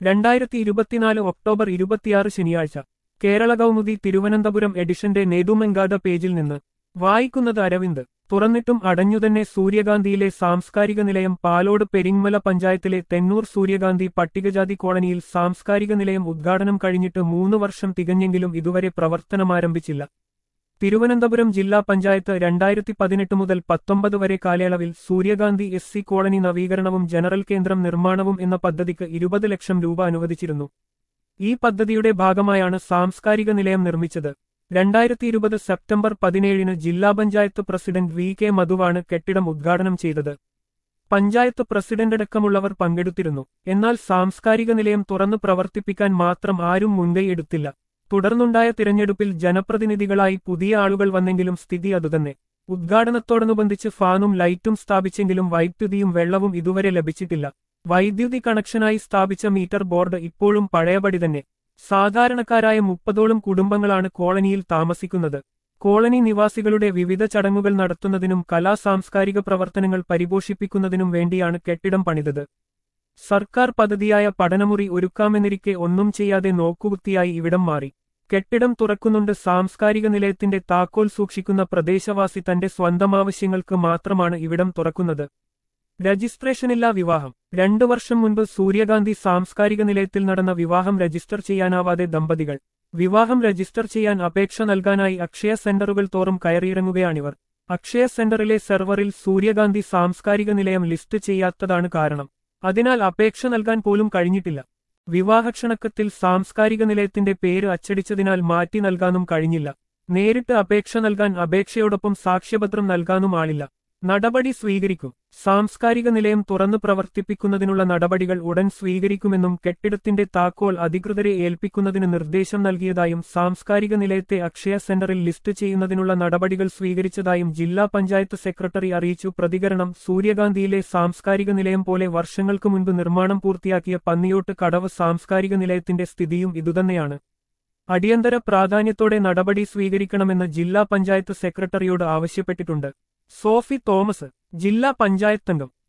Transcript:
രണ്ടായിരത്തി ഇരുപത്തിനാല് ഒക്ടോബർ ഇരുപത്തിയാറ് ശനിയാഴ്ച കേരള കൗമുദി തിരുവനന്തപുരം എഡിഷന്റെ നേതുമെങ്കാത പേജിൽ നിന്ന് വായിക്കുന്നത് അരവിന്ദ് തുറന്നിട്ടും അടഞ്ഞുതന്നെ സൂര്യകാന്തിയിലെ സാംസ്കാരിക നിലയം പാലോട് പെരിങ്മല പഞ്ചായത്തിലെ തെന്നൂർ സൂര്യകാന്തി പട്ടികജാതി കോളനിയിൽ സാംസ്കാരിക നിലയം ഉദ്ഘാടനം കഴിഞ്ഞിട്ട് മൂന്ന് വർഷം തികഞ്ഞെങ്കിലും ഇതുവരെ പ്രവർത്തനമാരംഭിച്ചില്ല തിരുവനന്തപുരം ജില്ലാ പഞ്ചായത്ത് രണ്ടായിരത്തി പതിനെട്ട് മുതൽ പത്തൊമ്പത് വരെ കാലയളവിൽ സൂര്യകാന്തി എസ് സി കോളനി നവീകരണവും ജനറൽ കേന്ദ്രം നിർമ്മാണവും എന്ന പദ്ധതിക്ക് ഇരുപത് ലക്ഷം രൂപ അനുവദിച്ചിരുന്നു ഈ പദ്ധതിയുടെ ഭാഗമായാണ് സാംസ്കാരിക നിലയം നിർമ്മിച്ചത് രണ്ടായിരത്തി ഇരുപത് സെപ്റ്റംബർ പതിനേഴിന് ജില്ലാ പഞ്ചായത്ത് പ്രസിഡന്റ് വി കെ മധുവാണ് കെട്ടിടം ഉദ്ഘാടനം ചെയ്തത് പഞ്ചായത്ത് പ്രസിഡന്റടക്കമുള്ളവർ പങ്കെടുത്തിരുന്നു എന്നാൽ സാംസ്കാരിക നിലയം തുറന്നു പ്രവർത്തിപ്പിക്കാൻ മാത്രം ആരും മുൻകൈ എടുത്തില്ല തുടർന്നുണ്ടായ തിരഞ്ഞെടുപ്പിൽ ജനപ്രതിനിധികളായി പുതിയ ആളുകൾ വന്നെങ്കിലും സ്ഥിതി അതുതന്നെ ഉദ്ഘാടനത്തോടനുബന്ധിച്ച് ഫാനും ലൈറ്റും സ്ഥാപിച്ചെങ്കിലും വൈദ്യുതിയും വെള്ളവും ഇതുവരെ ലഭിച്ചിട്ടില്ല വൈദ്യുതി കണക്ഷനായി സ്ഥാപിച്ച മീറ്റർ ബോർഡ് ഇപ്പോഴും പഴയപടി തന്നെ സാധാരണക്കാരായ മുപ്പതോളം കുടുംബങ്ങളാണ് കോളനിയിൽ താമസിക്കുന്നത് കോളനി നിവാസികളുടെ വിവിധ ചടങ്ങുകൾ നടത്തുന്നതിനും കലാ സാംസ്കാരിക പ്രവർത്തനങ്ങൾ പരിപോഷിപ്പിക്കുന്നതിനും വേണ്ടിയാണ് കെട്ടിടം പണിതത് സർക്കാർ പദ്ധതിയായ പഠനമുറി ഒരുക്കാമെന്നിരിക്കെ ഒന്നും ചെയ്യാതെ നോക്കുകുത്തിയായി ഇവിടം മാറി കെട്ടിടം തുറക്കുന്നുണ്ട് സാംസ്കാരിക നിലയത്തിന്റെ താക്കോൽ സൂക്ഷിക്കുന്ന പ്രദേശവാസി തന്റെ സ്വന്തം ആവശ്യങ്ങൾക്ക് മാത്രമാണ് ഇവിടം തുറക്കുന്നത് രജിസ്ട്രേഷനില്ലാ വിവാഹം രണ്ടു വർഷം മുൻപ് സൂര്യകാന്തി സാംസ്കാരിക നിലയത്തിൽ നടന്ന വിവാഹം രജിസ്റ്റർ ചെയ്യാനാവാതെ ദമ്പതികൾ വിവാഹം രജിസ്റ്റർ ചെയ്യാൻ അപേക്ഷ നൽകാനായി അക്ഷയ സെന്ററുകൾ തോറും കയറിയിറങ്ങുകയാണിവർ അക്ഷയ സെന്ററിലെ സെർവറിൽ സൂര്യകാന്തി സാംസ്കാരിക നിലയം ലിസ്റ്റ് ചെയ്യാത്തതാണ് കാരണം അതിനാൽ അപേക്ഷ നൽകാൻ പോലും കഴിഞ്ഞിട്ടില്ല വിവാഹക്ഷണക്കത്തിൽ സാംസ്കാരിക നിലയത്തിന്റെ പേര് അച്ചടിച്ചതിനാൽ മാറ്റി നൽകാനും കഴിഞ്ഞില്ല നേരിട്ട് അപേക്ഷ നൽകാൻ അപേക്ഷയോടൊപ്പം സാക്ഷ്യപത്രം നൽകാനും ആളില്ല നടപടി സ്വീകരിക്കും സാംസ്കാരിക നിലയം തുറന്നു പ്രവർത്തിപ്പിക്കുന്നതിനുള്ള നടപടികൾ ഉടൻ സ്വീകരിക്കുമെന്നും കെട്ടിടത്തിന്റെ താക്കോൽ അധികൃതരെ ഏൽപ്പിക്കുന്നതിന് നിർദ്ദേശം നൽകിയതായും സാംസ്കാരിക നിലയത്തെ അക്ഷയ സെന്ററിൽ ലിസ്റ്റ് ചെയ്യുന്നതിനുള്ള നടപടികൾ സ്വീകരിച്ചതായും ജില്ലാ പഞ്ചായത്ത് സെക്രട്ടറി അറിയിച്ചു പ്രതികരണം സൂര്യകാന്തിയിലെ സാംസ്കാരിക നിലയം പോലെ വർഷങ്ങൾക്ക് മുൻപ് നിർമ്മാണം പൂർത്തിയാക്കിയ പന്നിയോട്ട് കടവ് സാംസ്കാരിക നിലയത്തിന്റെ സ്ഥിതിയും ഇതുതന്നെയാണ് അടിയന്തര പ്രാധാന്യത്തോടെ നടപടി സ്വീകരിക്കണമെന്ന് ജില്ലാ പഞ്ചായത്ത് സെക്രട്ടറിയോട് ആവശ്യപ്പെട്ടിട്ടുണ്ട് സോഫി തോമസ് ജില്ലാ പഞ്ചായത്തംഗം